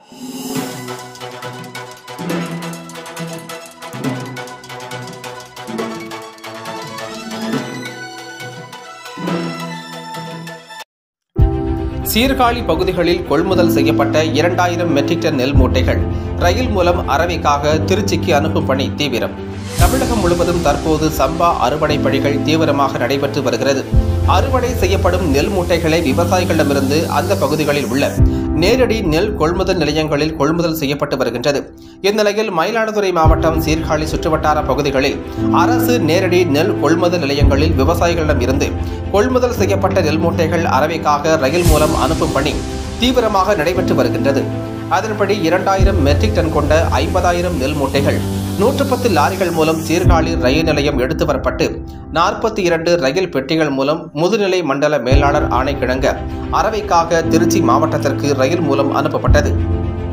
சீர்காழி பகுதிகளில் கொள்முதல் செய்யப்பட்ட இரண்டாயிரம் மெட்ரிக் டன் நெல் மூட்டைகள் ரயில் மூலம் அரவைக்காக திருச்சிக்கு அனுப்பும் பணி தீவிரம் தமிழகம் முழுவதும் தற்போது சம்பா அறுவடை பணிகள் தீவிரமாக நடைபெற்று வருகிறது அறுவடை செய்யப்படும் நெல் மூட்டைகளை விவசாயிகளிடமிருந்து அந்த பகுதிகளில் உள்ள நேரடி நெல் கொள்முதல் நிலையங்களில் கொள்முதல் செய்யப்பட்டு வருகின்றது இந்நிலையில் மயிலாடுதுறை மாவட்டம் சீர்காழி சுற்றுவட்டார பகுதிகளில் அரசு நேரடி நெல் கொள்முதல் நிலையங்களில் விவசாயிகளிடம் இருந்து கொள்முதல் செய்யப்பட்ட நெல் மூட்டைகள் அரவைக்காக ரயில் மூலம் அனுப்பும் பணி தீவிரமாக நடைபெற்று வருகின்றது அதன்படி இரண்டாயிரம் மெட்ரிக் டன் கொண்ட ஐம்பதாயிரம் நெல் மூட்டைகள் நூற்று பத்து லாரிகள் மூலம் சீர்காழி ரயில் நிலையம் எடுத்து வரப்பட்டு நாற்பத்தி இரண்டு ரயில் பெட்டிகள் மூலம் முதுநிலை மண்டல மேலாளர் ஆணைக்கிணங்க அரவைக்காக திருச்சி மாவட்டத்திற்கு ரயில் மூலம் அனுப்பப்பட்டது